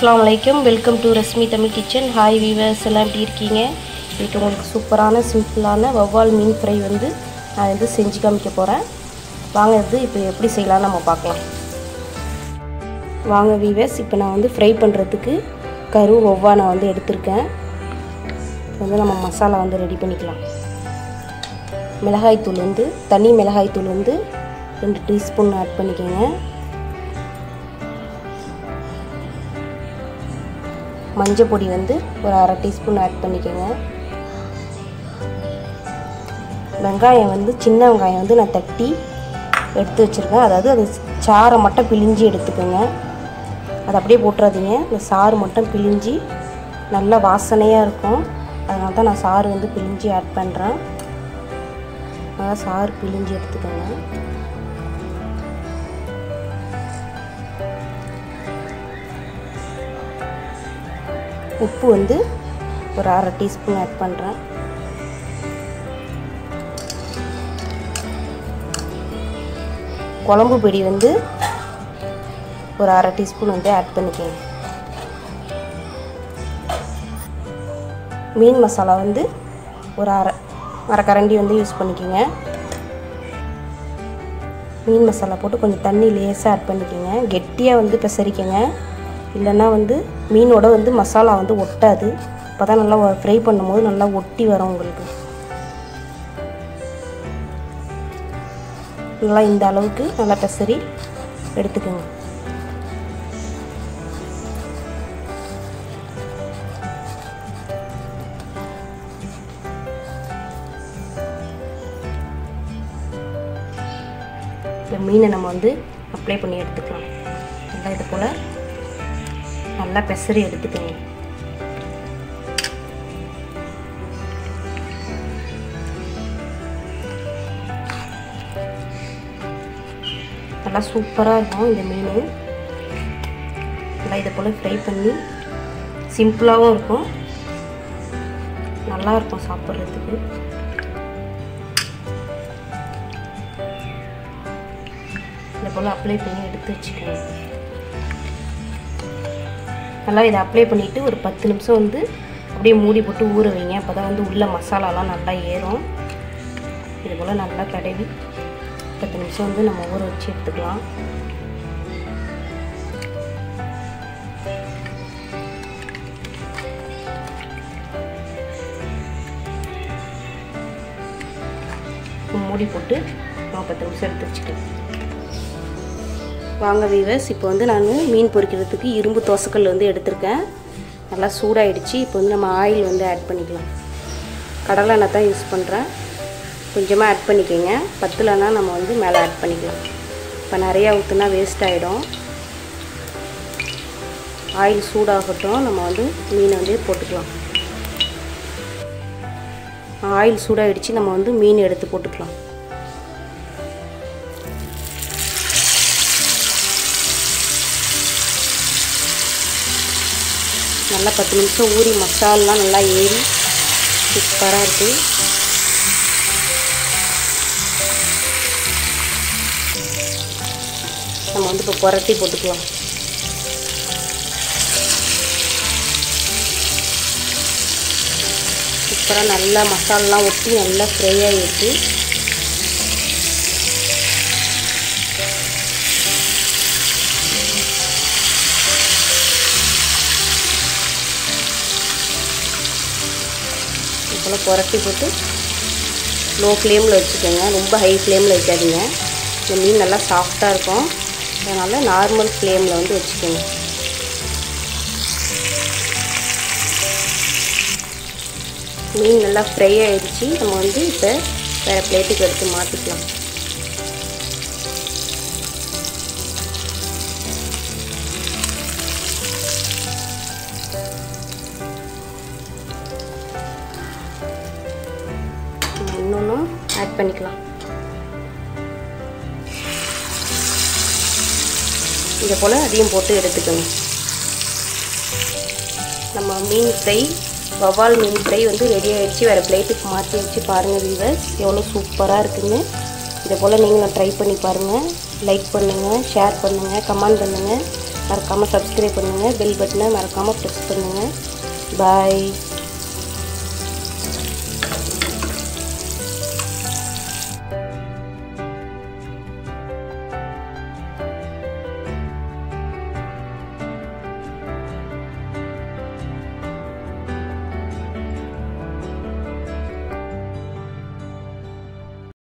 அஸ்ஸலாமு அலைக்கும் welcome to Rasmi Tamil kitchen hi viewers எல்லாம் எப்படி இருக்கீங்க இன்றைக்கி உங்களுக்கு சூப்பரான சிம்பிளான வவ்வால் மீன் ஃப்ரை வந்து நான் வந்து செஞ்சு காமிக்க போகிறேன் வாங்க இது இப்போ எப்படி செய்யலாம்னு நம்ம பார்க்கலாம் வாங்க வீவர்ஸ் இப்போ நான் வந்து ஃப்ரை பண்ணுறதுக்கு கரு வவ்வா நான் வந்து எடுத்திருக்கேன் இப்போ வந்து நம்ம மசாலா வந்து ரெடி பண்ணிக்கலாம் மிளகாய்த்தூள் வந்து தனி மிளகாய்த்தூள் வந்து ரெண்டு டீஸ்பூன் ஆட் பண்ணிக்கோங்க மஞ்சள் பொடி வந்து ஒரு அரை டீஸ்பூன் ஆட் பண்ணிக்கோங்க வெங்காயம் வந்து சின்ன வெங்காயம் வந்து நான் தட்டி எடுத்து வச்சுருக்கேன் அதாவது அது சாறை மட்டும் பிழிஞ்சி எடுத்துக்கோங்க அதை அப்படியே போட்டுறாதீங்க இந்த சாறு மட்டும் பிழிஞ்சி நல்ல வாசனையாக இருக்கும் அதனால தான் நான் சாறு வந்து பிழிஞ்சி ஆட் பண்ணுறேன் நல்லா சாறு பிழிஞ்சி எடுத்துக்கோங்க உப்பு வந்து ஒரு அரை டீஸ்பூன் ஆட் பண்ணுறேன் குழம்பு பொடி வந்து ஒரு அரை டீஸ்பூன் வந்து ஆட் பண்ணிக்கோங்க மீன் மசாலா வந்து ஒரு அரை அரை கரண்டி வந்து யூஸ் பண்ணிக்கோங்க மீன் மசாலா போட்டு கொஞ்சம் தண்ணி லேசாக ஆட் பண்ணிக்கோங்க கெட்டியாக வந்து பிசறிக்கங்க இல்லைன்னா வந்து மீனோட வந்து மசாலா வந்து ஒட்டாது அப்போ தான் நல்லா ஃப்ரை பண்ணும்போது நல்லா ஒட்டி வரும் உங்களுக்கு நல்லா இந்த அளவுக்கு நல்லா பெசரி எடுத்துக்கோங்க இந்த மீனை நம்ம வந்து அப்ளை பண்ணி எடுத்துக்கலாம் நல்லா இது போல் நல்லா பெசரி எடுத்துக்கோங்க நல்லா சூப்பராக இருக்கும் இந்த மீன் நல்லா இதை போல் ஃப்ரை பண்ணி சிம்பிளாகவும் இருக்கும் நல்லா இருக்கும் சாப்பிட்றதுக்கு இதை போல் அப்ளை பண்ணி எடுத்து வச்சுக்கோங்க நல்லா இதை அப்ளை பண்ணிவிட்டு ஒரு பத்து நிமிஷம் வந்து அப்படியே மூடி போட்டு ஊற வைங்க அப்போ தான் வந்து உள்ள மசாலாலாம் நல்லா ஏறும் இது போல் நல்லா தடவி பத்து நிமிஷம் வந்து நம்ம ஊற வச்சு எடுத்துக்கலாம் மூடி போட்டு நம்ம பத்து நிமிஷம் எடுத்து வச்சுக்கலாம் வாங்க வீவர்ஸ் இப்போ வந்து நான் மீன் பொரிக்கிறதுக்கு இரும்பு தோசைக்கல் வந்து எடுத்திருக்கேன் நல்லா சூடாகிடுச்சு இப்போ வந்து நம்ம ஆயில் வந்து ஆட் பண்ணிக்கலாம் கடலை எண்ணெய் தான் யூஸ் பண்ணுறேன் கொஞ்சமாக ஆட் பண்ணிக்கோங்க பத்துலனா நம்ம வந்து மேலே ஆட் பண்ணிக்கலாம் இப்போ நிறையா ஊற்றுனா வேஸ்ட் ஆகிடும் ஆயில் சூடாகட்டும் நம்ம வந்து மீனை வந்து போட்டுக்கலாம் ஆயில் சூடாகிடுச்சு நம்ம வந்து மீன் எடுத்து போட்டுக்கலாம் நல்லா பத்து நிமிஷம் ஊறி மசாலாம் நல்லா ஏறி சூப்பராக இருக்குது நம்ம வந்து இப்போ புரட்டி போட்டுக்கலாம் சூப்பராக நல்லா மசாலெலாம் ஒட்டி நல்லா ஃப்ரை ஆகிடுச்சு போல் புரட்டி போட்டு லோ ஃப்ளேமில் வச்சுக்கோங்க ரொம்ப ஹை ஃப்ளேமில் வைக்காதீங்க இந்த மீன் நல்லா சாஃப்டாக இருக்கும் அதனால் நார்மல் ஃப்ளேமில் வந்து வச்சுக்கோங்க மீன் நல்லா ஃப்ரை ஆகிடுச்சு நம்ம வந்து இப்போ வேறு பிளேட்டுக்கு எடுத்து மாற்றிக்கலாம் இன்னொன்றும் ஆட் பண்ணிக்கலாம் இதை போல் அதையும் போட்டு எடுத்துக்கோங்க நம்ம மீன் ஃப்ரை வவால் மீன் ஃப்ரை வந்து ரெடி ஆகிடுச்சு வேறு பிளேட்டுக்கு மாற்றி வச்சு பாருங்கள் வீவர்ஸ் எவ்வளோ சூப்பராக இருக்குன்னு இதை போல் நீங்களும் ட்ரை பண்ணி பாருங்கள் லைக் பண்ணுங்கள் ஷேர் பண்ணுங்கள் கமெண்ட் பண்ணுங்கள் மறக்காமல் சப்ஸ்கிரைப் பண்ணுங்கள் பெல் பட்டனை மறக்காமல் ப்ரெஸ் பண்ணுங்கள் பாய்